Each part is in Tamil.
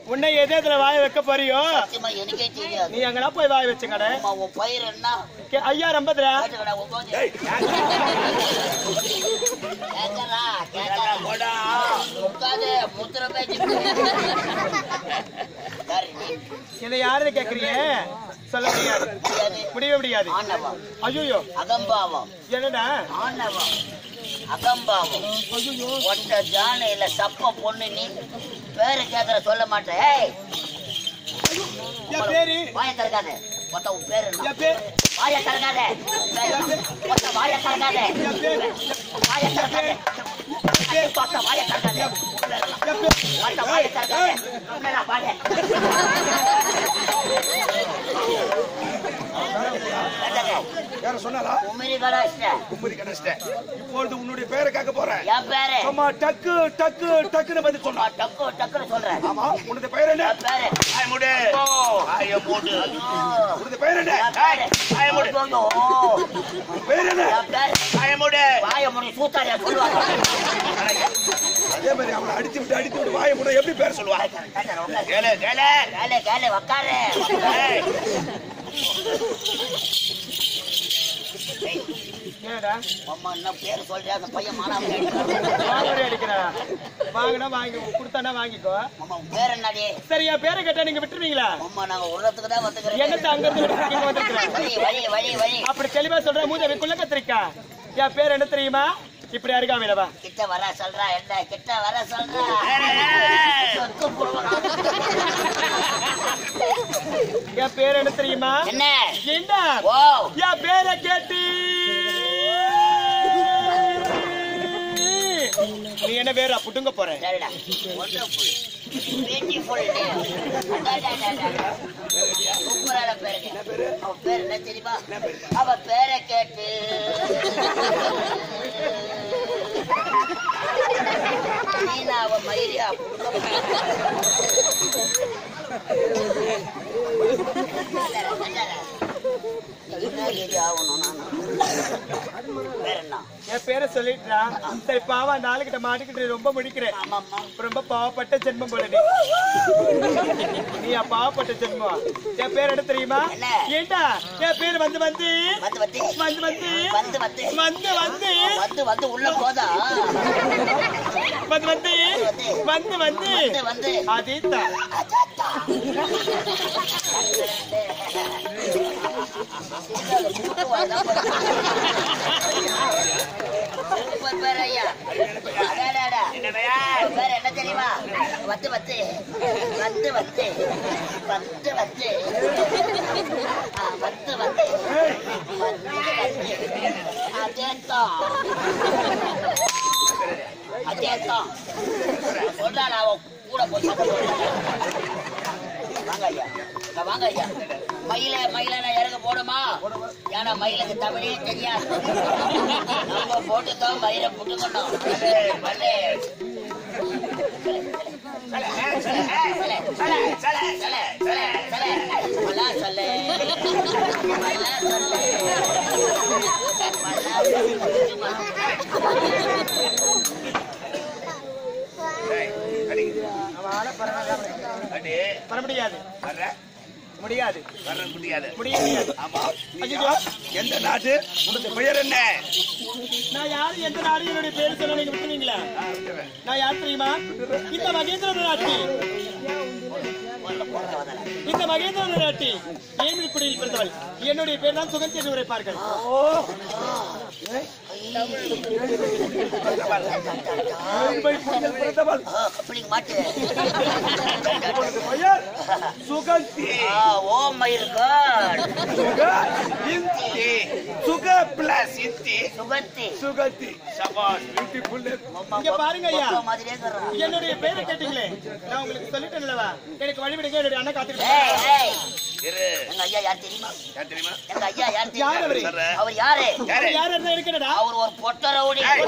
உன்னை எது எதுல வாய வைக்க போறியோ சத்தியமா எனக்கே தெரியாது நீ எங்கடா போய் வாய வச்சுங்கட அம்மா, உன் பயிர் என்ன கே- ஐயா ரம்பதுரா கேட்டுக்கடா, உட்காந்து. ஏய், கேட்கறா, கேட்கறா. உட்காந்து, முத்திர பேச்சு. யாரு நீ? இதை யாருன்னு கேக்குறீங்க சொல்ல முடியாது முடியாது. முடியவே முடியாது ஆணவம் ஐயோ அகம்பாவம் என்னடா ஆணவம் அகம்பாவம் ஒட்ட ஜானையில சப்ப பொண்ணு நீ பேரு கேக்குற சொல்ல மாட்டேன் ஏய், என் பேரு வாயை திறக்காத மொத்த உன் பேரு என்ன என் பேர் வாயை திறக்காத மொத்த வாயை திறக்காத என் பேர் வாயை திறக்காத மொத்த வாயை திறக்காத என் பேர் மொத்த வாயை திறக்காத உன்னடா வாயை திறக்காத. யார சொன்னாலா உமிரி கடாச்சிட்ட கும்பரி கணேஷ்ட இப்பொழுது உன்னுடைய பேரை கேட்க போறேன் என் பேரு ஆமா டக்கு டக்கு டக்குன்னு பதில் சொன்னா நான் டக்கு டக்குன்னு சொல்றேன் ஆமா உனது பெயர் என்ன என் பேரு ஆய் முடு ஆய முடு ஐயோ, உனது பெயர் என்ன என் பேரு ஆய முடு ஐயோ, உன் பெயர் என்ன என் பேரு ஆய முடு வாயை மூடி சூத்தாரியா சொல்லுவாங்க அதே மாதிரி அவனை அடிச்சு விட்டு அடிச்சு விட்டு வாய முடு எப்படி பேர் சொல்லுவா கேளு கேளு கேளு கேளு உக்காரு ஏய், என்னடா அம்மா என்ன பேர் சொல்றியா அந்த பையன் மானாம வாங்கடி அடிக்கிறா வாங்கினா வாங்கி கொடுத்தானா வாங்கிக்கோ அம்மா உன் பேர் என்னடி சரி என் பேரை கேட்டா நீங்க விட்டுருவீங்களா அம்மா நாங்க உரத்துக்கு தான் வந்துக்கிறோம் என்னத்த அங்க இருந்து விட்டு இங்க வந்திருக்கிறேன் வழி வழி வழி வழி அப்படி தெளிவா சொல்ற மூதவி குள்ள கத்திரிக்கா என் பேர் என்ன தெரியுமா இப்படி அருகாமையில வா கிட்ட வர சொல்றா என்ன கிட்ட வர சொல்றா சொத்து புடுவனா? என் பேர் என்ன தெரியுமா என்ன என்ன ஓ என் பேரை கேட்டு நீ என்ன பேரா புட்டுங்க போற சரிடா ஒண்டர்ஃபுல் பியூட்டிஃபுல் சூப்பரான பேருங்க அவ பேர் என்ன தெரியுமா அவ பேரை கேட்டு நீனா அவ மயிரியா ஆகணும் நான் வேற என்ன என் பேரை சொல்லிட்டா சரி பாவம் அந்த ஆளுகிட்ட மாட்டிக்கிட்டு ரொம்ப முடிக்கிறேன் ஆமாம்மா ரொம்ப பாவப்பட்ட ஜென்மம் போல நீ நீ பாவப்பட்ட ஜென்மம் என் பேர் என்ன தெரியுமா என்ன? ஏண்டா என் பேர் வந்து வந்து வந்து வந்து வந்து வந்து வந்து வந்து வந்து வந்து வந்து வந்து உள்ள போதா வந்து வந்து வந்து வந்து வந்து வந்து அதேதான் சூப்பர் பேர் ஐயா அடாடாடா. உன் பேர் என்ன தெரியுமா வந்து வந்து வந்து வந்து வந்து வந்து ஆ, வந்து வந்து வந்து வந்து அதேதான் அதேதான் சொல்றான் அவன் கூட போய் சண்டை போடுறான். வாங்க ஐயா இங்க வாங்க ஐயா மயில மயில நான் இறங்க போடுமா ஏன்னா மயிலுக்கு தமிழே தெரியாது நம்ம போட்டுதான் மயில புட்டுக்கணும் வல்லே. சலே, சலே, சலே, சலே, சலே, சலே, சலே, சலே. மலா சலே. மலா சலே. மலா அவன் ஆள அடி வர முடியாது வர்ற முடியாது வர்ற முடியாது முடியாது ஆமா ஐயோ எந்த நாட்டு உனது பெயர் என்ன நான் யாரு எந்த நாடு என்னுடைய பேர் சொல்ல நீங்க விட்டுவீங்களா ஆ, விட்டுறேன். நான் யார் தெரியுமா இந்த மகேந்திர நாட்டி இந்த மகேந்திர நாட்டி ஏமிக்குடியில் பிறந்தவள் என்னுடைய பேர் தான் சுகந்தி என்று உரைப்பார்கள் அருமை புயல் பிறந்தவள் ஆ, கப்பலிங் மாட்டு உனது பெயர் சுகந்தி ஆ, ஓ மயிர் காட் சுக இந்தி சுக பிளஸ் இந்தி சுகந்தி சுகந்தி சபாஷ் பியூட்டிஃபுல் இங்க பாருங்க ஐயா பொக்கோ மாதிரியே இருக்கிறான். என்னுடைய பேரை கேட்டீங்களே நான் உங்களுக்கு சொல்லிட்டேன் அல்லவா எனக்கு வழிவிடுங்க என்னுடைய அண்ணன் காத்துக்கிட்டு ஏய், ஏய், இரு எங்க ஐயா யார் தெரியுமா யார் தெரியுமா எங்க ஐயா யார் யார் தெரியுமா அவரு? சொல்றேன். அவர் யாரு யாரு யார் இருந்தா எனக்கு என்னடா அவர் ஒரு பொட்ட ரவுடி ஏய்.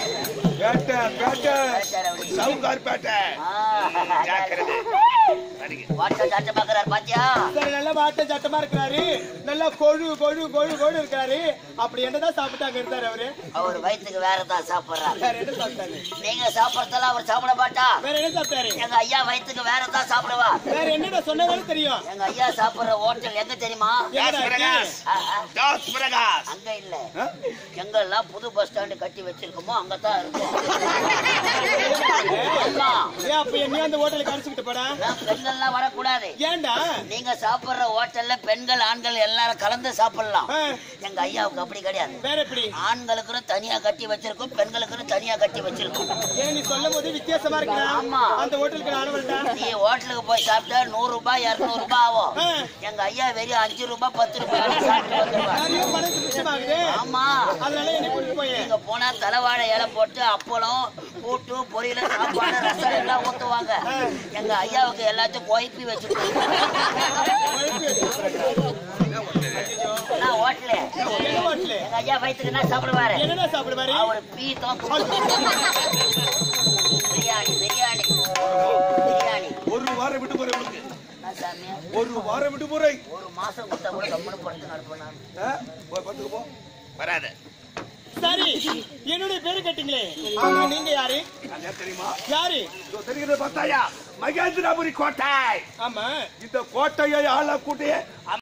பேட்டை பேட்டை பொட்ட ரவுடி. சவுகார் பேட்டை ஆ, ஜாக்கிரதை பாக்குறீங்க வாட்ட சாட்ட பாக்குறாரு பாத்தியா சரி நல்லா வாட்ட சட்டமா இருக்கிறாரு நல்லா கொழு கொழு கொழு கொழு இருக்கிறாரு அப்படி என்னதான் சாப்பிட்டாங்க இருந்தாரு அவரு அவர் வயித்துக்கு வேற தான் சாப்பிடுறாரு வேற என்ன சாப்பிட்டாரு நீங்க சாப்பிடறதெல்லாம் அவர் சாப்பிட மாட்டா வேற என்ன சாப்பிட்டாரு எங்க ஐயா வயித்துக்கு வேற தான் சாப்பிடுவா வேற என்னடா சொன்னவங்க தெரியும் எங்க ஐயா சாப்பிடுற ஹோட்டல் எங்க தெரியுமா எங்கடா இருக்கு? பிரகாஷ் ஆ, ஆ, ஜோஸ் பிரகாஷ் அங்க இல்ல எங்கெல்லாம் புது பஸ் ஸ்டாண்டு கட்டி வச்சிருக்கோமோ அங்கதான் இருக்கும் ஆமா ஏன் அப்ப என்னையும் அந்த ஹோட்டலுக்கு அடிச்சுக்கிட்டு போடா நான் பெண்கள்லாம் வரக்கூடாது ஏன்டா நீங்க சாப்பிடுற ஹோட்டல்ல பெண்கள் ஆண்கள் எல்லாரும் கலந்து சாப்பிடலாம் ஆ, எங்க ஐயாவுக்கு அப்படி கிடையாது வேற எப்படி ஆண்களுக்குன்னு தனியா கட்டி வச்சிருக்கோம் பெண்களுக்குன்னு தனியா கட்டி வச்சிருக்கோம் ஏன் நீ சொல்லும் போது வித்தியாசமா இருக்கா ஆமா. அந்த ஹோட்டலுக்கு நான் வரட்டா நீ ஹோட்டலுக்கு போய் சாப்பிட்டா நூறு ரூபாய் இருநூறு ரூபாய் ஆகும் ஆ. எங்க ஐயா வெறும் அஞ்சு ரூபாய் பத்து ரூபாய் சாப்பிட்டு வந்துருவாங்க நிறைய பணத்துக்கு மிச்சமாகுது ஆமா அதனால என்ன கூட்டிட்டு போய் நீங்க போனா தலைவாழை இலை போட்டு அப்பளம் கூட்டு பொரியல சாப்பாடு ரசம் எல்லாம் ஊத்துவாங்க எங்க ஐயாவுக்கு எல்லாத்தையும் குழப்பி வச்சுருக்கோம் ஹோட்டலு என்ன ஹோட்டலு எங்க ஐயா வயிற்றுக்கு என்ன சாப்பிடுவாரு என்னடா சாப்பிடுவாரு அவர் பீ தான் பிரியாணி பிரியாணி பிரியாணி ஒரு வாரம் விட்டு போறேன் உனக்கு என்ன சாமி ஒரு வாரம் விட்டு போறேன் ஒரு மாசம் கொடுத்தா கூட கம்மனு படுத்து நடப்பேன் ஆ? போய் பத்துக்கு போ வராத சரி என்னுடைய பேரு கேட்டீங்களே ஆமா நீங்க யாரு நான் யார் தெரியுமா யாரு இதோ தெரிகிறது பார்த்தாயா மகேந்திரபுரி கோட்டை ஆமா இந்த கோட்டையை ஆளக்கூடிய